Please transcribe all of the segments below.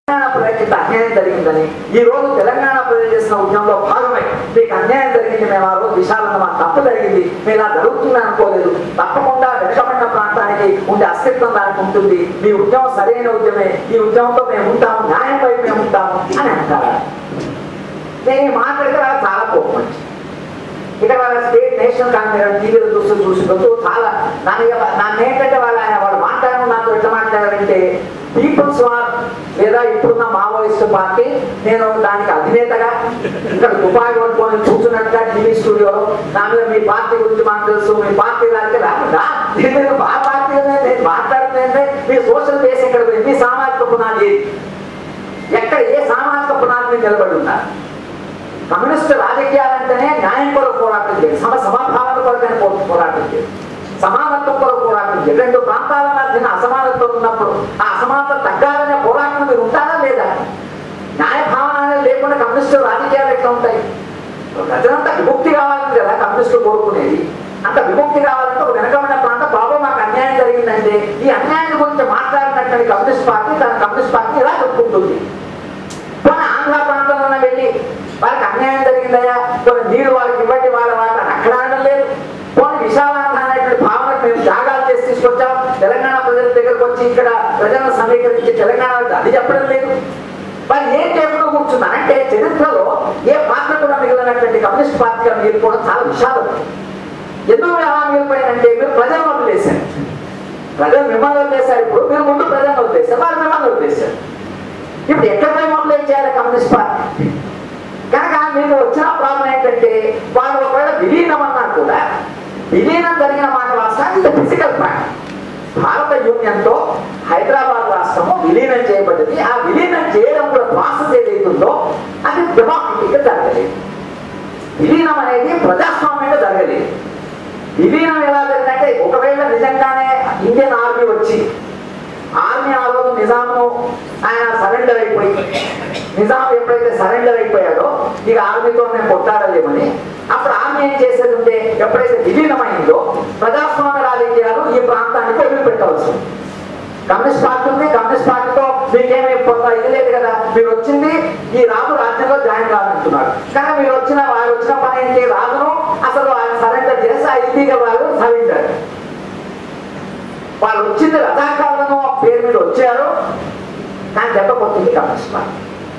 తెలంగాణ ప్రజలకు అన్యాయం జరిగిందని ఈ రోజు తెలంగాణ ప్రజలు చేసిన ఉద్యమంలో భాగమై మీకు అన్యాయం జరిగింది మేము ఆ రోజు విశాలంగా మాకు తప్పు జరిగింది మేము ఇలా జరుగుతుంది అనుకోలేదు తప్పకుండా వెనుకబడిన ప్రాంతానికి ఉండే అస్తిత్వం దానికి ఉంటుంది మీ ఉద్యమం సరైన ఉద్యమే ఈ ఉద్యమంతో మేము ఉంటాము న్యాయం వైపు మేము ఉంటాము అని అంటారు నేను ఈ మాట్లాడితే వాళ్ళకి చాలా కోపం వచ్చింది ఇక్కడ వాళ్ళ స్టేట్ నేషనల్ కాంగ్రెస్ టీవీలో చూస్తూ చూసుకుంటూ చాలా నన్ను ఇక- నన్ను ఏంటంటే వాళ్ళు ఆయన వాళ్ళు మాట్లాడడం నాతో ఎట్లా మాట్లాడారంటే పీపుల్స్ వార్ లేదా ఇప్పుడున్న మావోయిస్ట్ పార్టీ నేను దానికి అధినేతగా ఇక్కడ తుపాకి పట్టుకొని చూస్తున్నట్టుగా టీవీ స్టూడియోలో నా మీద మీ పార్టీ గురించి మాకు తెలుసు మీ పార్టీ దానికి రాకుండా నేను మా పార్టీ నేను మాట్లాడుతుంటే మీ సోషల్ బేస్ ఎక్కడ పోయింది మీ సామాజిక పునాది ఏది? ఎక్కడ ఏ సామాజిక పునాది మీద నిలబడి ఉన్నారు కమ్యూనిస్ట్ రాజకీయాలంటేనే న్యాయం కొరకు పోరాటం చేయాలి సమ సమాధానాల కొరకైన పో- పోరాటం చేయాలి సమానత్వం కొరకు పోరాటం చేయాలి రెండు ప్రాంతాల మధ్యన అసమానత్వం ఉన్నప్పుడు ఆ అసమానత తగ్గాలనే పోరాటం మీరు ఉంటారా లేదా న్యాయ భావన లేకుండా కమ్యూనిస్టు రాజకీయాలు ఎట్లా ఉంటాయి ప్రజలంతా విముక్తి కావాలని కదా కమ్యూనిస్టులు కోరుకునేది అంత విముక్తి కావాలంటే ఒక వెనకబడిన ప్రాంతం బాబు మాకు అన్యాయం జరిగిందంటే ఈ అన్యాయం గురించి మాట్లాడినటువంటి కమ్యూనిస్ట్ పార్టీ తన కమ్యూనిస్ట్ పార్టీ ఇలా చెప్పుకుంటుంది పోనీ ఆంధ్ర ప్రాంతంలో వెళ్ళి వాళ్ళకి అన్యాయం జరిగిందయ్యా కొన్ని నీళ్లు వాళ్ళకి ఇవ్వండి వాళ్ళ వాళ్ళని అక్కడ అనడం లేదు పోనీ విశాలాంధ్ర అనేటువంటి భావన మేము త్యాగాలు చేసి తీసుకొచ్చాం తెలంగాణ ప్రజల దగ్గరకు వచ్చి ఇక్కడ ప్రజలను సమీకరించి తెలంగాణ అది చెప్పడం లేదు మరి ఏం టైంలో కూర్చున్నా అంటే చరిత్రలో ఏ పాత్ర కూడా మిగిలినటువంటి కమ్యూనిస్ట్ పార్టీగా మిగిలిపోవడం చాలా విషాదం ఎందుకు ఎలా మిగిలిపోయిందంటే మీరు ప్రజలను వదిలేశారు ప్రజలు మిమ్మల్ని వదిలేశారు ఇప్పుడు మీరు ముందు ప్రజలను వదిలేశారు వాళ్ళు మిమ్మల్ని వదిలేశారు ఇప్పుడు ఎక్కడ పోయి మొదలు చేయాలి కమ్యూనిస్ట్ పార్టీ కనుక మీకు వచ్చిన ప్రాబ్లం ఏంటంటే వాళ్ళు ఒకవేళ విలీనం అన్నా కూడా విలీనం జరిగిన మాట వాస్తవానికి ఇది ఫిజికల్ ఫ్యాక్ట్ భారత యూనియన్తో హైదరాబాద్ రాష్ట్రము విలీనం చేయబడ్డది ఆ విలీనం చేయడం కూడా ప్రాసెస్ ఏదైతుందో అది డెమోక్రటిక్గా జరగలేదు విలీనం అనేది ప్రజాస్వామ్యంగా జరగలేదు విలీనం ఎలా జరిగిందంటే ఒకవేళ నిజంగానే ఇండియన్ ఆర్మీ వచ్చి ఆర్మీ ఆ రోజు నిజాంను ఆయన సరెండర్ అయిపోయి నిజాం ఎప్పుడైతే సరెండర్ అయిపోయాడో ఇక ఆర్మీతో మేము కొట్టాడలేమని అప్పుడు ఆర్మీ ఏం చేసేది ఉంటే ఎప్పుడైతే విలీనమైందో ప్రజాస్వామ్య రాజకీయాలు ఈ ప్రాంతానికి వదిలిపెట్టవలసి ఉంది. కమ్యూనిస్ట్ పార్టీ ఉంది కమ్యూనిస్ట్ పార్టీతో మీకేమీ పొంద ఇది లేదు కదా మీరు వచ్చింది ఈ రాజు రాజ్యంలో జాయిన్ కావాలంటున్నారు కానీ మీరు వచ్చిన వారు వచ్చిన పని ఏంటి రాజును అసలు ఆయన సరెండర్ చేసి ఆ ఇల్లీగల్ వాళ్ళు సరెండర్ వాళ్ళు వచ్చింది రజాకాలను పేరు మీద వచ్చారు కానీ దెబ్బకొచ్చింది కమ్యూనిస్ట్ పార్టీ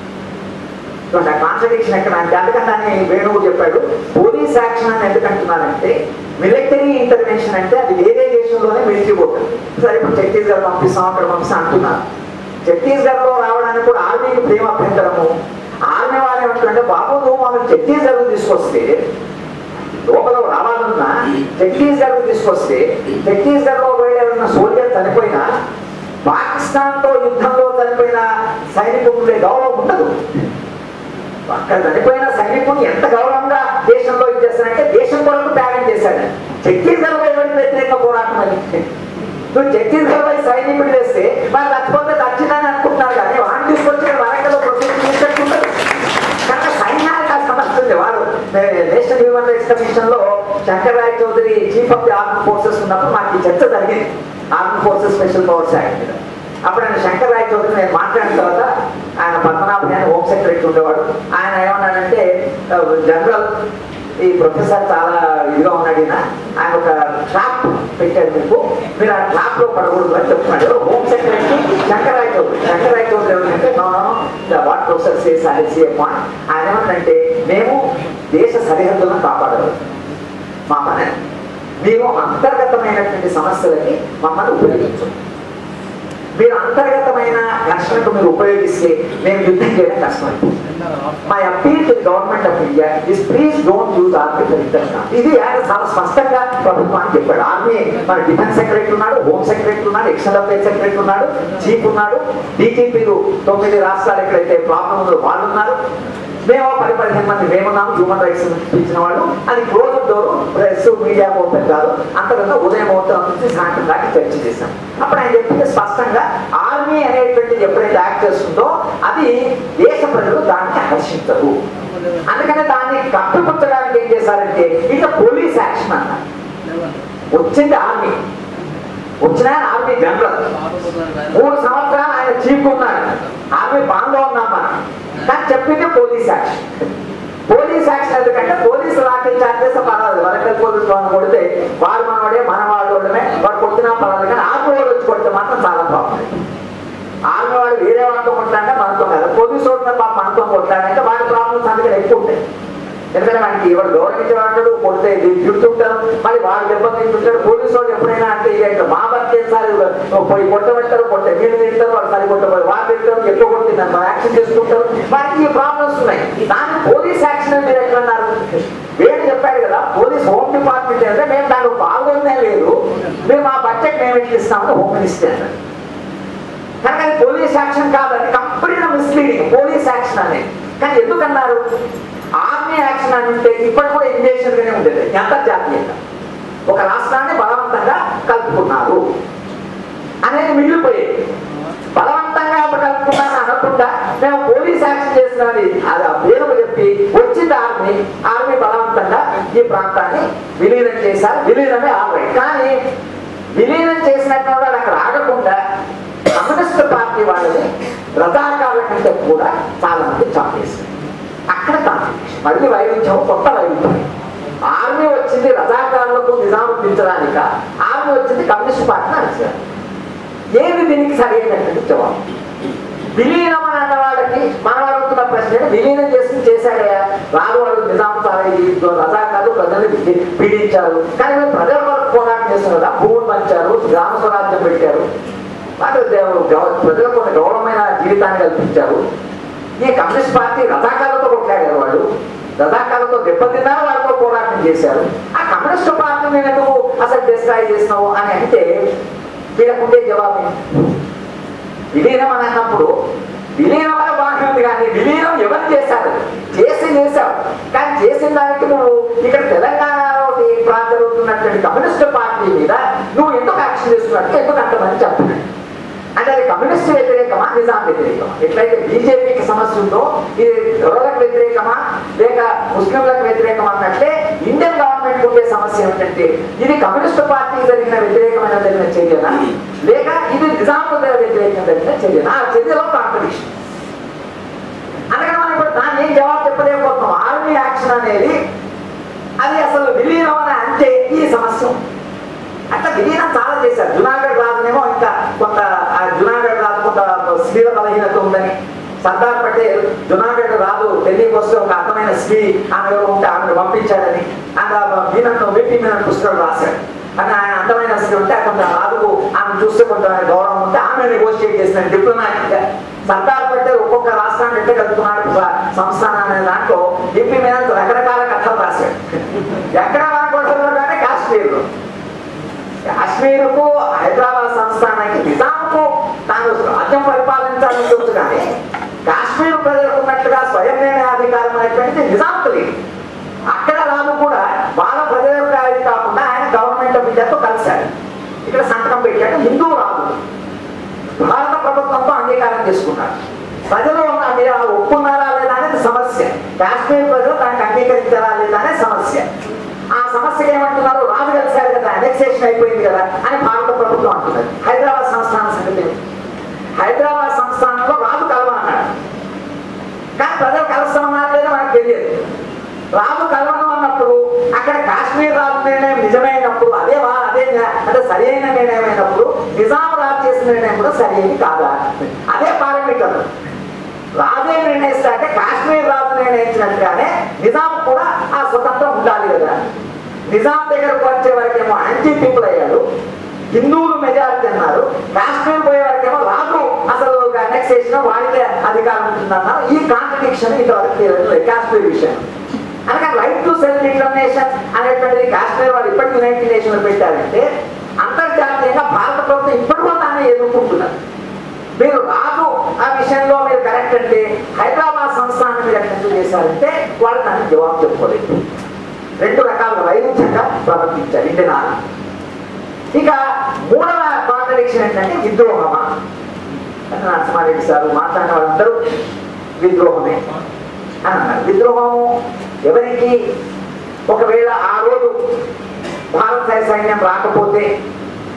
చూడండి ఆ కాంట్రడిక్షన్ ఎక్కడ అంటే అందుకని దాన్ని వేణువు చెప్పాడు పోలీస్ యాక్షన్ అని ఎందుకంటున్నారంటే మిలిటరీ ఇంటర్వెన్షన్ అంటే అది వేరే దేశంలోనే వెళ్ళిపోతుంది సరే ఇప్పుడు ఛత్తీస్గఢ్ పంపిస్తాం అక్కడ పంపిస్తాం అంటున్నారు ఛత్తీస్గఢ్ లో రావడానికి కూడా ఆర్మీకి ప్రేమ అభ్యంతరము ఆర్మీ వాళ్ళు ఏమంటారంటే బాబు నువ్వు మమ్మల్ని ఛత్తీస్గఢ్ తీసుకొస్తే లోపల రావాలన్నా ఛత్తీస్గఢ్ తీసుకొస్తే ఛత్తీస్గఢ్ లో ఒకవేళ ఎవరైనా సోల్జర్ చనిపోయినా పాకిస్తాన్ తో యుద్ధంలో చనిపోయిన సైనికులే గౌరవం ఉండదు అక్కడ చనిపోయిన సైనికుని ఎంత గౌరవంగా దేశంలో ఇది చేస్తానంటే దేశం కొరకు త్యాగం చేశాడు ఛత్తీస్గఢ్ ఎవరికి వ్యతిరేక పోరాటం అది నువ్వు ఛత్తీస్గఢ్ పై సైనికుడు వేస్తే వాళ్ళు చచ్చిపోతే చచ్చిందని అనుకుంటున్నారు కానీ వాడిని తీసుకొచ్చి వరంగల్లో ప్రొసెస్ చేసేట్టుకుంటారు కనుక సైన్యానికి ఆ సమస్య ఉంది వాడు నేషనల్ హ్యూమన్ రైట్స్ కమిషన్ లో Shankar Roy Chowdhury chief of the army forces ఉన్నప్పుడు మాకు ఈ చర్చ జరిగింది army forces special powers act మీద అప్పుడు ఆయన శంకర్ రాయ్ చౌదరి నేను మాట్లాడిన తర్వాత ఆయన పద్మనాభం ఆయన హోమ్ సెక్రటరీ ఉండేవాడు ఆయన ఏమన్నాడంటే జనరల్ ఈ ప్రొఫెసర్ చాలా ఇదిగా ఉన్నాడు ఈయన ఆయన ఒక ట్రాప్ పెట్టాడు మీకు మీరు ఆ ట్రాప్ లో పడకూడదు అని చెప్తున్నాడు హోమ్ సెక్రటరీ శంకరాయ్ చౌదరి శంకరాయ్ చౌదరి ఏమంటే no no what professor says I see point ఆయన ఏమంటే మేము దేశ సరిహద్దులను కాపాడగలం మా పని మీరు అంతర్గతమైనటువంటి సమస్యలకి మమ్మల్ని ఉపయోగించు మీరు అంతర్గతమైన ఘర్షణకు మీరు ఉపయోగిస్తే మేము యుద్ధం చేయడం కష్టమైపోతుంది my appeal to government of India is please don't use army for internal ఇది ఆయన చాలా స్పష్టంగా ప్రభుత్వానికి చెప్పాడు ఆర్మీ మన డిఫెన్స్ సెక్రటరీ ఉన్నాడు హోమ్ సెక్రటరీ ఉన్నాడు ఎక్స్టర్నల్ అఫేర్ సెక్రటరీ ఉన్నాడు చీఫ్ ఉన్నాడు డీజీపీలు తొమ్మిది రాష్ట్రాలు ఎక్కడైతే ప్రాబ్లం ఉందో వాళ్ళు ఉన్నారు మేము పది పదిహేను మంది మేమున్నాము హ్యూమన్ రైట్స్ ఇచ్చిన వాళ్ళు అది close door press media open కాదు అంతకంటే ఉదయం అవుతాం నుంచి సాయంత్రం దాకా చర్చ చేశాం అప్పుడు ఆయన చెప్పింది స్పష్టంగా ఆర్మీ అనేటువంటిది ఎప్పుడైతే యాక్ట్ చేస్తుందో అది దేశ ప్రజలు దాన్ని హర్షించరు అందుకనే దాన్ని కప్పిపుచ్చడానికి ఏం చేశారంటే ఇక పోలీస్ యాక్షన్ అన్నారు వచ్చింది ఆర్మీ వచ్చిన ఆయన ఆర్మీ జనరల్ మూడు సంవత్సరాలు ఆయన చీఫ్ ఉన్నాడు ఆర్మీ బాండ్లో ఉన్నాం మనం కానీ చెప్పింది పోలీస్ యాక్షన్ పోలీస్ యాక్షన్ ఎందుకంటే పోలీసు లాఠీ చార్జ్ చేస్తే పర్వాలేదు వరకల్ పోలీసు వాళ్ళని కొడితే వాడు మనవాడే మన వాళ్ళు ఉండమే వాడు కొట్టినా పర్వాలేదు కానీ ఆర్మీ వాళ్ళు వచ్చి కొడితే మాత్రం చాలా బాగుంది ఆర్మీ వాడు వేరే వాళ్ళతో కొట్టాడంటే మనతో కదా పోలీసు వాడితో పాప మనతో కొట్టాడంటే వాడి ప్రాబ్లమ్స్ అందుకే ఎక్కువ ఉంటాయి ఎందుకంటే మనకి ఎవరు గౌరవించేవాడు కొడితే తిడుతుంటారు మళ్ళీ వాడు దెబ్బతింటుంటాడు పోలీసు వాళ్ళు ఎప్పుడైనా అంటే ఇక ఇట్లా మా బతికేసారి పోయి కొట్టబెట్టారు కొట్టే వీళ్ళు తింటారు వాళ్ళు సరి కొట్టబోయి వాళ్ళు తింటారు ఎక్కువ కొట్టిందని మనం యాక్షన్ చేసుకుంటారు వారికి ఈ ప్రాబ్లమ్స్ ఉన్నాయి దాన్ని పోలీస్ యాక్షన్ మీరు ఎట్లా అన్నారు వేడు చెప్పాడు కదా పోలీస్ హోమ్ డిపార్ట్మెంట్ అంటే మేము దాంట్లో పాల్గొనే లేదు మేము మా బడ్జెట్ మేము ఎట్లా ఇస్తామని హోమ్ మినిస్టర్ అన్నారు కనుక అది పోలీస్ యాక్షన్ కాదండి కంప్లీట్ మిస్లీడింగ్ పోలీస్ యాక్షన్ అనేది కానీ ఎందుకన్నారు ఆర్మీ యాక్షన్ అని ఉంటే ఇప్పటి కూడా ఇంజక్షన్ గానే ఉండేది అంతర్జాతీయంగా ఒక రాష్ట్రాన్ని బలవంతంగా కలుపుకున్నారు అనేది మిగిలిపోయేది బలవంతంగా కలుపుకున్నారు అనకుండా మేము పోలీస్ యాక్షన్ చేసినది అది ఆ పేరు చెప్పి వచ్చింది ఆర్మీ ఆర్మీ బలవంతంగా ఈ ప్రాంతాన్ని విలీనం చేశారు విలీనమే ఆల్రెడీ కానీ విలీనం చేసినట్టు వాళ్ళు అక్కడ ఆగకుండా కమ్యూనిస్ట్ పార్టీ వాళ్ళని రథాకారుల కంటే కూడా చాలా మంది చంపేశారు అక్కడ కాంట్రిబ్యూషన్ మళ్ళీ వైవిధ్యం కొత్త వైవిధ్యం ఆర్మీ వచ్చింది రజాకారులకు నిజాముద్దించడానిక ఆర్మీ వచ్చింది కమ్యూనిస్ట్ పార్టీని అరిచారు ఏది దీనికి సరైనటువంటి జవాబు విలీనం అని అన్న వాళ్ళకి మనం అడుగుతున్న ప్రశ్న ఏంటి? విలీనం చేసి చేశాడయా రాదు వాళ్ళు నిజాం సాయి రజాకారులు ప్రజల్ని పీ- పీడించారు కానీ వీళ్ళు ప్రజల వరకు పోరాటం చేస్తున్నారు కదా భూములు పంచారు గ్రామ స్వరాజ్యం పెట్టారు వాళ్ళు దేవ- గౌ- ప్రజలకు కొన్ని గౌరవమైన జీవితాన్ని కల్పించారు ఈ కమ్యూనిస్ట్ పార్టీ రథాకాలతో కొట్లాడారు వాళ్ళు రథాకాలతో దెబ్బతిన్నారు వాళ్ళతో పోరాటం చేశారు ఆ కమ్యూనిస్ట్ పార్టీ నేను ఎందుకు అసలు డిస్ట్రాయ్ చేసినావు అని అంటే వీళ్ళకుండే జవాబు ఏంటి? విలీనం అని అన్నప్పుడు విలీనం అనే బాగానే ఉంది కానీ విలీనం ఎవరు చేశారు చేసి చేశావు కానీ చేసిన దానికి నువ్వు ఇక్కడ తెలంగాణలో ఈ ప్రాంతం జరుగుతున్నటువంటి కమ్యూనిస్ట్ పార్టీ మీద నువ్వు ఎందుకు యాక్షన్ చేస్తున్నట్టు ఎందుకు అంతమంది చెప్తున్నాడు అంటే అది కమ్యూనిస్ట్ వ్యతిరేకమా నిజాం వ్యతిరేకమా ఎట్లయితే బీజేపీకి సమస్య ఉందో ఇది దొరలకు వ్యతిరేకమా లేక ముస్లింలకు వ్యతిరేకమా అన్నట్లే ఇండియన్ గవర్నమెంట్ ఉండే సమస్య ఏమిటంటే ఇది కమ్యూనిస్ట్ పార్టీకి జరిగిన వ్యతిరేకమైన జరిగిన చర్యనా లేక ఇది నిజాం వ్యతిరేకంగా జరిగిన చర్యనా ఆ చర్యలో కాంట్రడిక్షన్ అందుకని మనం ఇప్పుడు దాన్ని ఏం జవాబు చెప్పలేకపోతున్నాం ఆర్మీ యాక్షన్ అనేది అది అసలు విలీనం అని అంటే ఈ సమస్య ఉంది. అట్లా విలీనం చాలా చేశారు జునాగఢ్ రాజునేమో ఇంకా కొంత ఆ జునాగఢ్ రాజు కొంత స్త్రీల బలహీనత ఉందని సర్దార్ పటేల్ జునాగఢ్ రాజు ఢిల్లీకి వస్తే ఒక అందమైన స్త్రీ ఆమె ఎవరో ఉంటే ఆమెను పంపించాడని ఆయన మీనన్ను వీపీ మీనన్ పుస్తకం రాశాడు అని ఆయన అందమైన స్త్రీ ఉంటే కొంత రాజుకు ఆమె చూస్తే కొంత గౌరవం ఉంటే ఆమె నెగోషియేట్ చేసిన డిప్లొమాటిక్ గా సర్దార్ పటేల్ ఒక్కొక్క రాష్ట్రాన్ని ఎట్లా కలుపుతున్నాడు సంస్థానం అనే దాంట్లో వీపీ మీనన్ రకరకాల కథలు రాశాడు ఎక్కడ మనకొడతారు అంటే కాశ్మీర్లో కాశ్మీర్కు హైదరాబాద్ సంస్థానానికి నిజాంకు తాను రాజ్యం పరిపాలించాలని తెలుసు కానీ కాశ్మీర్ ప్రజలకు ఉన్నట్టుగా స్వయం నిర్ణయాధికారం అనేటువంటిది నిజాంకు లేదు అక్కడ రాజు కూడా వాళ్ళ ప్రజల యొక్క ఇది కాకుండా ఆయన గవర్నమెంట్ ఆఫ్ ఇండియాతో కలిశాడు ఇక్కడ సంతకం పెట్టాడు హిందూ రాజు భారత ప్రభుత్వంతో అంగీకారం చేసుకున్నాడు ప్రజలు ఉన్న- మీరు ఆ ఒప్పుకున్నారా లేదా అనేది సమస్య కాశ్మీర్ ప్రజలు దానికి అంగీకరించారా లేదా అనేది సమస్య ఆ సమస్యకి ఏమంటున్నారు రాజు కలిశారు కదా అనెక్సేషన్ అయిపోయింది కదా అని భారత ప్రభుత్వం అంటున్నది హైదరాబాద్ సంస్థానం సంగతి ఏంటి? హైదరాబాద్ సంస్థానంలో రాజు కలవన్నాడు కానీ ప్రజలు కలుస్తామన్నారు లేదో మనకు తెలియదు రాజు కలవడం అన్నప్పుడు అక్కడ కాశ్మీర్ రాజు నిర్ణయం నిజమైనప్పుడు అదే వా- అదే న్యా- అంటే సరైన నిర్ణయం అయినప్పుడు నిజాం రాజు చేసిన నిర్ణయం కూడా సరైనది కాదా అదే పారామీటర్ రాజే నిర్ణయిస్తా అంటే కాశ్మీర్ రాజు నిర్ణయించినట్టుగానే నిజాం కూడా ఆ స్వతంత్రం ఉండాలి కదా నిజాం దగ్గరకు వచ్చే వరకేమో యాంటీ పీపుల్ అయ్యాడు హిందువులు మెజారిటీ అన్నారు కాశ్మీర్ పోయే వరకేమో రాజు అసలు అనెక్సేషన్ వాడికే అధికారం ఉంటుందన్నారు ఈ కాంట్రడిక్షన్ ఇంతవరకు తెలియదు కాశ్మీర్ విషయం అనగా రైట్ టు సెల్ఫ్ డిటర్మినేషన్ అనేటువంటిది కాశ్మీర్ వాళ్ళు ఇప్పటికి యునైటెడ్ నేషన్ పెట్టారంటే అంతర్జాతీయంగా భారత ప్రభుత్వం ఇప్పటి కూడా దాన్ని ఎదుర్కొంటున్నారు మీరు రాజు ఆ విషయంలో మీరు కరెక్ట్ అంటే హైదరాబాద్ సంస్థానం మీరు ఎట్లా చేశారంటే వాళ్ళు దానికి జవాబు చెప్పుకోలేదు రెండు రకాల వైరుధ్యంగా ప్రవర్తించారు ఇండియన్ ఆర్మీ ఇక మూడవ కాంట్రడిక్షన్ ఏంటంటే విద్రోహమా అని నరసింహారెడ్డి సార్ మాట్లాడిన వాళ్ళందరూ విద్రోహమే అని అన్నారు విద్రోహము ఎవరికి ఒకవేళ ఆ రోజు భారత సైన్యం రాకపోతే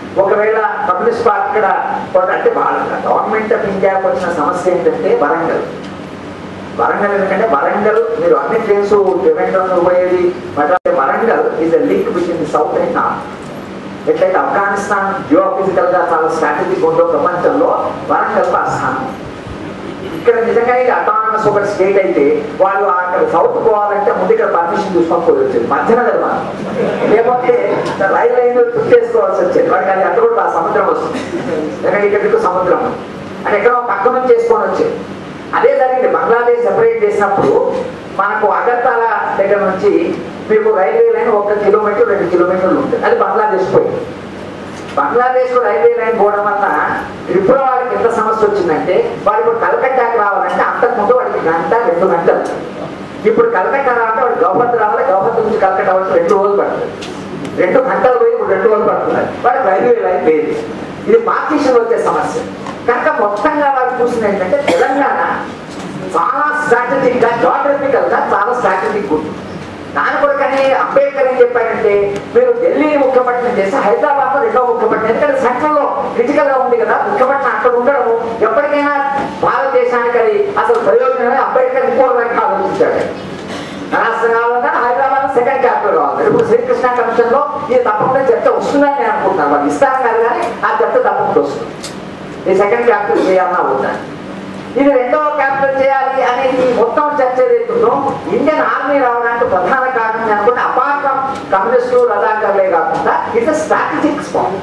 ఒకవేళ కమ్యూనిస్ట్ పార్టీ ఇక్కడ ఒక- అంటే వాళ్ళ గవర్నమెంట్ ఆఫ్ ఇండియాకి వచ్చిన సమస్య ఏంటంటే వరంగల్ వరంగల్ ఎందుకంటే వరంగల్ మీరు అన్ని ట్రైన్స్ ట్రివెండ్రం పోయేది but Warangal is a link between the south and north ఎట్లయితే ఆఫ్ఘనిస్తాన్ జియోఫిజికల్ గా చాలా స్ట్రాటజిక్ ఉందో ప్రపంచంలో వరంగల్ ఆ స్థానం ఇక్కడ నిజంగా ఇది అటానమస్ ఒక స్టేట్ అయితే వాళ్ళు అక్కడ సౌత్ పోవాలంటే ముందు ఇక్కడ పర్మిషన్ తీసుకొని పోయి వచ్చేది మధ్యన కదా లేకపోతే రైలు లైన్ చుట్టేసుకోవాల్సి వచ్చేది వాడికి అది అక్కడ కూడా ఆ సముద్రం వస్తుంది ఎందుకంటే ఇక్కడికి సముద్రం అంటే ఎక్కడో పక్క నుంచి చేసుకొని వచ్చేది అదే జరిగింది బంగ్లాదేశ్ సెపరేట్ చేసినప్పుడు మనకు అగర్తాల దగ్గర నుంచి మీకు రైల్వే లైన్ ఒక కిలోమీటర్ రెండు కిలోమీటర్లు ఉంటుంది అది బంగ్లాదేశ్ పోయింది బంగ్లాదేశ్ లో రైల్వే లైన్ పోవడం వల్ల త్రిపుర వాళ్ళకి ఎంత సమస్య వచ్చిందంటే వాడు ఇప్పుడు కలకట్టాకి రావాలంటే అంతకుముందు వాడికి గంట రెండు గంటలు ఇప్పుడు కలకట్టా రావాలంటే వాడు గౌహతి రావాలి గౌహతి నుంచి కలకట్టా వచ్చి రెండు రోజులు పడుతుంది రెండు గంటలు పోయి ఇప్పుడు రెండు రోజులు పడుతుంది వాడికి రైల్వే లైన్ లేదు ఇది పార్టీషన్ వచ్చే సమస్య కనుక మొత్తంగా వాడు చూసింది ఏంటంటే తెలంగాణ చాలా స్ట్రాటజిక్ గా జాగ్రఫికల్ గా చాలా స్ట్రాటజిక్ ఉంది దాని కొరకని అంబేద్కర్ ఏం చెప్పాడంటే మీరు ఢిల్లీని ముఖ్యపట్నం చేసి హైదరాబాద్ రెండో ముఖ్యపట్నం ఎందుకంటే సెంట్రల్ లో క్రిటికల్ గా ఉంది కదా ముఖ్యపట్నం అక్కడ ఉండడం ఎప్పటికైనా భారతదేశానికి అది అసలు ప్రయోజనమే అంబేద్కర్ ఇంకో రకంగా ఆలోచించాడు రాష్ట్రం కావాలన్నా హైదరాబాద్ సెకండ్ క్యాపిటల్ కావాలి ఇప్పుడు శ్రీకృష్ణ కమిషన్ లో ఇది తప్పకుండా చర్చ వస్తుందని నేను అనుకుంటున్నాను వాళ్ళు ఇస్తాను కాదు కానీ ఆ చర్చ తప్పకుండా వస్తుంది ఈ సెకండ్ క్యాపిటల్ చేయాలన్నా వద్దా ఇది రెండవ క్యాపిటల్ చేయాలి అనేది మొత్తం చర్చ ఏదైతుందో ఇండియన్ ఆర్మీ రావడానికి ప్రధాన కారణం అనుకుంటే అపార్ట్ ఫ్రమ్ కమ్యూనిస్టు రజాకర్లే కాకుండా ఇట్స్ స్ట్రాటజిక్ స్పాట్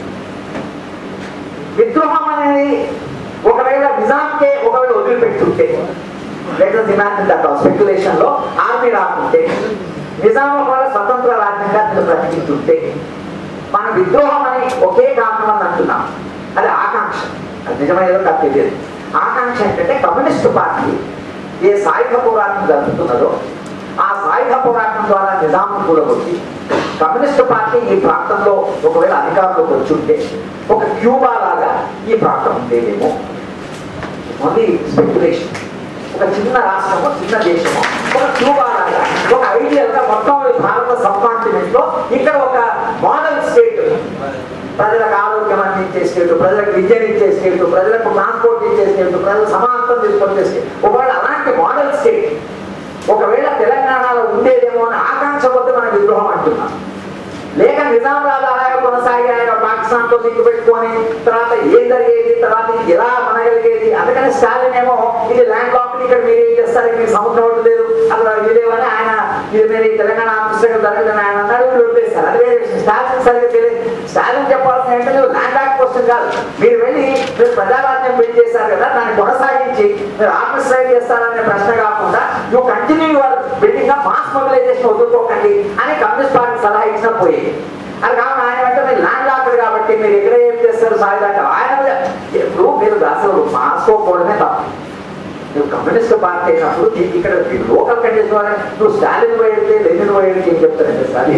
విద్రోహం అనేది ఒకవేళ నిజాంకే ఒకవేళ వదిలిపెట్టుంటే లేదా ఇమాజిన్ దట్ స్పెక్యులేషన్ లో ఆర్మీ రాకుంటే నిజాం ఒకవేళ స్వతంత్ర రాజ్యంగా దీన్ని ప్రకటిస్తుంటే మన విద్రోహం అని ఒకే కారణం అని అంటున్నాం అది ఆకాంక్ష అది నిజమేదో నాకు తెలియదు ఆకాంక్ష ఏంటంటే కమ్యూనిస్ట్ పార్టీ ఏ సాయుధ పోరాటం జరుపుతున్నదో ఆ సాయుధ పోరాటం ద్వారా నిజాం కూడగొట్టి కమ్యూనిస్ట్ పార్టీ ఈ ప్రాంతంలో ఒకవేళ అధికారంలోకి వచ్చి ఉంటే ఒక క్యూబా లాగా ఈ ప్రాంతం ఉండేదేమో ఓన్లీ స్పెక్యులేషన్ ఒక చిన్న రాష్ట్రము చిన్న దేశము ఒక క్యూబా లాగా ఒక ఐడియల్ గా మొత్తం ఈ భారత సబ్ కాంటినెంట్ లో ఇక్కడ ఒక మోడల్ స్టేట్ ప్రజలకు ఆరోగ్యం అందించే స్టేట్ ప్రజలకు విద్యను ఇచ్చే స్టేట్ ప్రజలకు ట్రాన్స్పోర్ట్ ఇచ్చే స్టేట్ ప్రజలు సమానత్వం తీసుకొచ్చే స్టేట్ ఒకవేళ అలాంటి మోడల్ స్టేట్ ఒకవేళ తెలంగాణలో ఉండేదేమో అని ఆకాంక్ష కొద్ది మన విద్రోహం అంటున్నాం లేక నిజాం రాజు అలాగే కొనసాగి ఆయన పాకిస్తాన్ తో లింక్ పెట్టుకొని తర్వాత ఏం జరిగేది తర్వాత ఇది ఎలా మనగలిగేది అందుకని స్టాలిన్ ఏమో ఇది ల్యాండ్ లాక్ ఇక్కడ మీరు ఏం చేస్తారు ఇక్కడ సముద్రం ఒకటి లేదు అక్కడ ఇదేమని ఆయన ఇది మీరు ఈ తెలంగాణ పుస్తకం జరగదని ఆయన అన్నాడు వీళ్ళు వదిలేస్తారు అది వేరే విషయం స్టాలిన్ సరిగ్గా తెలియదు స్టాలిన్ చెప్పాల్సిన ఏంటంటే ల్యాండ్ లాక్ క్వశ్చన్ కాదు మీరు వెళ్ళి మీరు ప్రజారాజ్యం బిల్డ్ చేశారు కదా దాన్ని కొనసాగించి మీరు ఆర్గనైజ్ చేస్తారనే ప్రశ్న కాకుండా you continue your building mass mobilisation వదులుకోకండి అని కమ్యూనిస్ట్ పార్టీ సలహా ఇచ్చిన పోయి అది కావున ఆయన అంటే మీరు ల్యాండ్ లాక్డ్ కాబట్టి మీరు ఎక్కడ ఏం చేస్తారు సాయిదాకా ఆయన ఎప్పుడు మీరు అసలు మాస్కో పోవడమే తప్పు నువ్వు కమ్యూనిస్ట్ పార్టీ అయినప్పుడు నీకు ఇక్కడ లోకల్ కండిషన్ వల్ల నువ్వు స్టాలిన్ పోయితే లెనిన్ పోయితే ఏం చెప్తారంటే సార్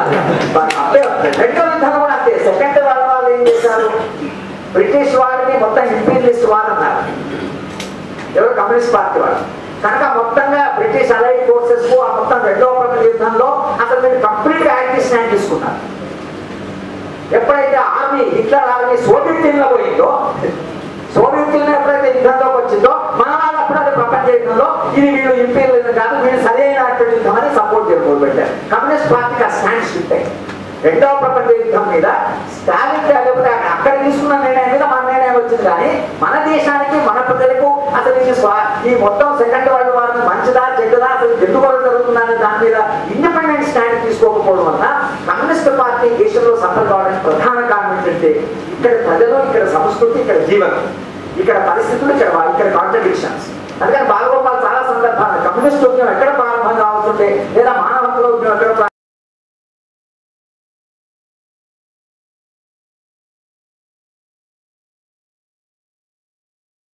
రెండో విధానం కూడా అంతే సెకండ్ వాళ్ళ వాళ్ళు ఏం చేశారు బ్రిటిష్ వాడిని మొత్తం ఇంపీరియలిస్ట్ వాడు అన్నారు ఎవరు కమ్యూనిస్ట్ పార్టీ వాళ్ళు కనుక మొత్తంగా బ్రిటిష్ అలైడ్ ఫోర్సెస్ కు ఆ మొత్తం రెండవ ప్రపంచ యుద్ధంలో అసలు మీరు కంప్లీట్ గా యాంటీ స్టాండ్ తీసుకున్నారు ఎప్పుడైతే army Hitler army Soviet Union పోయిందో సోవియట్ యూనియన్ ఎప్పుడైతే యుద్ధంలోకి వచ్చిందో మన వాళ్ళు అప్పుడు అది ప్రపంచ యుద్ధంలో ఇది వీళ్ళు ఇంపీరియల్ కాదు వీళ్ళు సరైన యుద్ధం అని సపోర్ట్ చేయడం మొదలుపెట్టారు కమ్యూనిస్ట్ పార్టీకి ఆ స్టాండ్ షిఫ్ట్ అయ్యి రెండవ ప్రపంచ యుద్ధం మీద స్టాలిన్ లేకపోతే అక్కడ తీసుకున్న నిర్ణయం మీద మన నిర్ణయం వచ్చింది కానీ మన దేశానికి మన ప్రజలకు అసలు ఈ స్వా ఈ మొత్తం సెకండ్ వరల్డ్ వార్ మంచిదా చెడ్డదా అసలు ఎందుకు జరుగుతుందని దాని మీద ఇండిపెండెంట్ స్టాండ్ తీసుకోకపోవడం వల్ల కమ్యూనిస్ట్ పార్టీ దేశంలో సఫర్ కావడానికి ప్రధాన కారణం ఏంటంటే ఇక్కడ ప్రజలు ఇక్కడ సంస్కృతి ఇక్కడ జీవనం ఇక్కడ పరిస్థితులు ఇక్కడ వా- ఇక్కడ కాంట్రడిక్షన్స్ అందుకని బాలగోపాల్ చాలా సందర్భాలు కమ్యూనిస్ట్ ఉద్యమం ఎక్కడ ప్రారంభం కావుతుంటే లేదా